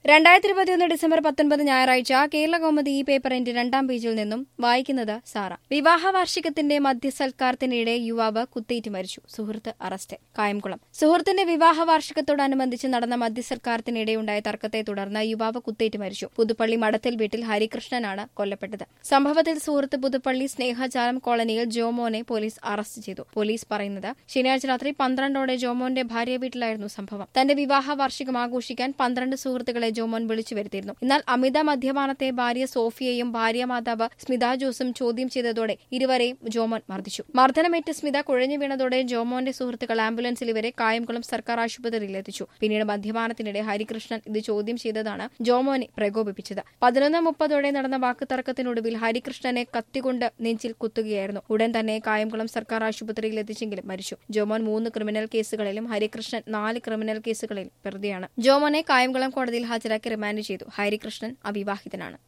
രണ്ടായിരത്തി ഇരുപത്തിയൊന്ന് ഡിസംബർ പത്തൊൻപത് ഞായറാഴ്ച കേരള കൗമുദി ഈ പേപ്പറിന്റെ രണ്ടാം പേജിൽ നിന്നും വായിക്കുന്നത് സാറ വിവാഹ വാർഷികത്തിന്റെ മധ്യസൽക്കാരത്തിനിടെ യുവാവ് കുത്തേറ്റ് മരിച്ചു സുഹൃത്ത് അറസ്റ്റ് കായംകുളം സുഹൃത്തിന്റെ വിവാഹ വാർഷികത്തോടനുബന്ധിച്ച് നടന്ന മധ്യസൽക്കാരത്തിനിടെ ഉണ്ടായ തർക്കത്തെ തുടർന്ന് യുവാവ് കുത്തേറ്റ് മരിച്ചു പുതുപ്പള്ളി മടത്തിൽ വീട്ടിൽ ഹരികൃഷ്ണനാണ് കൊല്ലപ്പെട്ടത് സംഭവത്തിൽ സുഹൃത്ത് പുതുപ്പള്ളി സ്നേഹജാലം കോളനിയിൽ ജോമോനെ പോലീസ് അറസ്റ്റ് ചെയ്തു പോലീസ് പറയുന്നത് ശനിയാഴ്ച രാത്രി പന്ത്രണ്ടോടെ ജോമോന്റെ ഭാര്യ വീട്ടിലായിരുന്നു സംഭവം തന്റെ വിവാഹ വാർഷികം ആഘോഷിക്കാൻ പന്ത്രണ്ട് സുഹൃത്തുക്കളെ ജോമോൻ വിളിച്ചു വരുത്തിയിരുന്നു എന്നാൽ അമിത മദ്യപാനത്തെ ഭാര്യ സോഫിയയും ഭാര്യ മാതാവ് സ്മിത ജോസും ചോദ്യം ചെയ്തതോടെ ഇരുവരെയും ജോമോൻ മർദ്ദിച്ചു മർദ്ദനമേറ്റ് സ്മിത കുഴഞ്ഞു വീണതോടെ ജോമോന്റെ സുഹൃത്തുക്കൾ ആംബുലൻസിൽ ഇവരെ കായംകുളം സർക്കാർ ആശുപത്രിയിൽ എത്തിച്ചു പിന്നീട് മദ്യപാനത്തിനിടെ ഹരികൃഷ്ണൻ ഇത് ചോദ്യം ചെയ്തതാണ് ജോമോനെ പ്രകോപിപ്പിച്ചത് പതിനൊന്ന് മുപ്പതോടെ നടന്ന വാക്കുതർക്കത്തിനൊടുവിൽ ഹരികൃഷ്ണനെ കത്തികൊണ്ട് നെഞ്ചിൽ കുത്തുകയായിരുന്നു ഉടൻ തന്നെ കായംകുളം സർക്കാർ ആശുപത്രിയിൽ എത്തിച്ചെങ്കിലും മരിച്ചു ജോമോൻ മൂന്ന് ക്രിമിനൽ കേസുകളിലും ഹരികൃഷ്ണൻ നാല് ക്രിമിനൽ കേസുകളിൽ പ്രതിയാണ് ജോമോനെ കായംകുളം കോടതിയിൽ ഹാജരാക്കി റിമാൻഡ് ചെയ്തു ഹരികൃഷ്ണൻ അവിവാഹിതനാണ്